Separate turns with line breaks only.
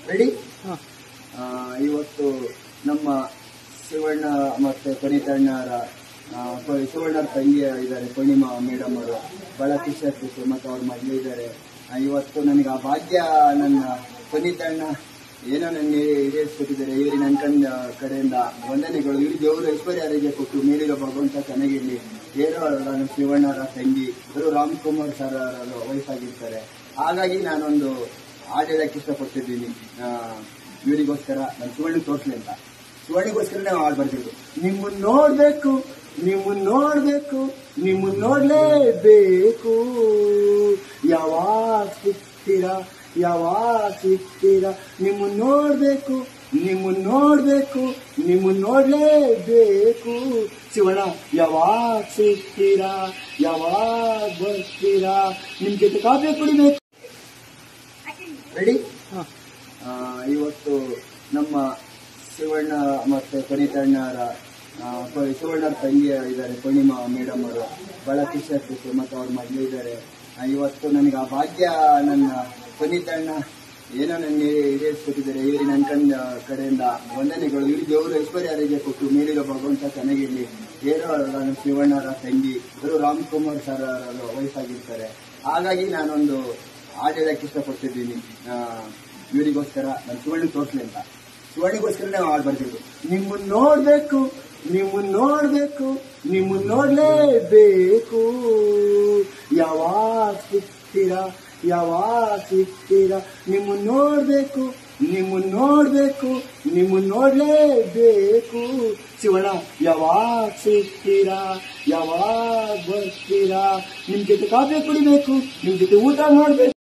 Ready
ಹಾ.
ಇವತ್ತು ನಮ್ಮ ಶಿವಣ್ಣ ಮತ್ತೆ ಪುನೀತಣ್ಣರ ಆ, ಪ- ಶಿವಣ್ಣರ ತಂಗಿ ಇದ್ದಾರೆ ಪೂರ್ಣಿಮಾ ಮೇಡಮ್ ಅವರು ಬಹಳ ಖುಷಿ ಆಗ್ತಿತ್ತು ಮತ್ತೆ ಅವ್ರ ಮಗಳು ಇದ್ದಾರೆ ಆ, ಇವತ್ತು ನನಗೆ ಆ ಭಾಗ್ಯ ನನ್ನ ಪುನೀತಣ್ಣ ಏನೋ ನನಗೆ ಈಡೇರಿಸ್ಕೊಟ್ಟಿದ್ದಾರೆ ಇವರು ನನ್ನ ಕಣ್ಣ ಕಡೆಯಿಂದ ವಂದನೆಗಳು ಇವರು ದೇವರು ಐಶ್ವರ್ಯರಿಗೆ ಕೊಟ್ಟು ಮೇಲಿರೋ ಭಗವಂತ ಚೆನ್ನಾಗಿರ್ಲಿ ಏನೋ ನಾನು ಶಿವಣ್ಣರ ತಂಗಿ ಇವರು ರಾಮ್ಕುಮಾರ್ ಸರ್ ಅವರ ವಯಸ್ಸಾಗಿರ್ತಾರೆ ಹಾಗಾಗಿ ನಾನೊಂದು ಹಾಡು ಹೇಳಕ್ಕೆ ಇಷ್ಟಪಡ್ತಿದ್ದೀನಿ ಆ, ಇವರಿಗೋಸ್ಕರ ನಾನು ಶಿವಣ್ಣ ತೋರಿಸ್ಲಿ ಅಂತ ಶಿವಣ್ಣಿಗೋಸ್ಕರ ನಾವು ಹಾಡು ಬರ್ತಿದ್ದು ನಿಮ್ಮನ್ನ ನೋಡ್ಬೇಕು ನಿಮ್ಮನ್ನ ನೋಡ್ಬೇಕು ನಿಮ್ಮನ್ನ ನೋಡ್ಲೇಬೇಕು ಯಾವಾಗ ಸಿಗ್ತೀರಾ ಯಾವಾಗ ಸಿಗ್ತೀರಾ ನಿಮ್ಮನ್ನ ನೋಡ್ಬೇಕು ನಿಮ್ಮನ್ನ ನೋಡ್ಬೇಕು ನಿಮ್ಮನ್ನ ನೋಡ್ಲೇಬೇಕು ಶಿವಣ್ಣ ಯಾವಾಗ ಸಿಗ್ತೀರಾ ಯಾವಾಗ ಬರ್ತೀರಾ ನಿಮ್ ಜೊತೆ ಕಾಫಿ ಕುಡಿಬೇಕು ರೆಡಿ
ಹಾ.
ಆ, ಇವತ್ತು ನಮ್ಮ ಶಿವಣ್ಣ ಮತ್ತೆ ಪುನೀತಣ್ಣರ ಆ, ಪ- ಶಿವಣ್ಣರ ತಂಗಿ ಇದ್ದಾರೆ ಪೂರ್ಣಿಮಾ ಮೇಡಮ್ ಅವರು ಬಹಳ ಖುಷಿ ಆಗ್ತಿತ್ತು ಮತ್ತೆ ಅವ್ರ ಮಗಳು ಇದ್ದಾರೆ ಆ, ಇವತ್ತು ನನಗೆ ಆ ಭಾಗ್ಯ ನನ್ನ ಪುನೀತಣ್ಣ ಏನೋ ನನಗೆ ಈಡೇರಿಸ್ಕೊಟ್ಟಿದ್ದಾರೆ ಇವರು ನನ್ನ ಕಣ್ಣ ಕಡೆಯಿಂದ ವಂದನೆಗಳು ಇವರು ದೇವರು ಐಶ್ವರ್ಯರಿಗೆ ಕೊಟ್ಟು ಮೇಲಿರೋ ಭಗವಂತ ಚೆನ್ನಾಗಿರ್ಲಿ ಏನೋ ನಾನು ಶಿವಣ್ಣರ ತಂಗಿ ಇವರು ರಾಮ್ಕುಮಾರ್ ಸರ್ ಅವರ ವಯಸ್ಸಾಗಿರ್ತಾರೆ ಹಾಗಾಗಿ ನಾನೊಂದು ಹಾಡು ಹೇಳಕ್ಕೆ ಇಷ್ಟಪಡ್ತಿದ್ದೀನಿ ಆ, ಇವರಿಗೋಸ್ಕರ ನಾನು ಶಿವಣ್ಣ ತೋರಿಸ್ಲಿ ಅಂತ ಶಿವಣ್ಣಿಗೋಸ್ಕರ ನಾವು ಹಾಡು ಬರ್ತಿದ್ದು ನಿಮ್ಮನ್ನ ನೋಡ್ಬೇಕು ನಿಮ್ಮನ್ನ ನೋಡ್ಬೇಕು ನಿಮ್ಮನ್ನ ನೋಡ್ಲೇಬೇಕು ಯಾವಾಗ ಸಿಗ್ತೀರಾ ಯಾವಾಗ ಸಿಗ್ತೀರಾ ನಿಮ್ಮನ್ನ ನೋಡ್ಬೇಕು ನಿಮ್ಮನ್ನ ನೋಡ್ಬೇಕು ನಿಮ್ಮನ್ನ ನೋಡ್ಲೇಬೇಕು ಶಿವಣ್ಣ ಯಾವಾಗ ಸಿಗ್ತೀರಾ ಯಾವಾಗ ಬರ್ತೀರಾ ನಿಮ್ ಜೊತೆ ಕಾಫಿ ಕುಡಿಬೇಕು ನಿಮ್ ಜೊತೆ ಊಟ ಮಾಡ್ಬೇಕು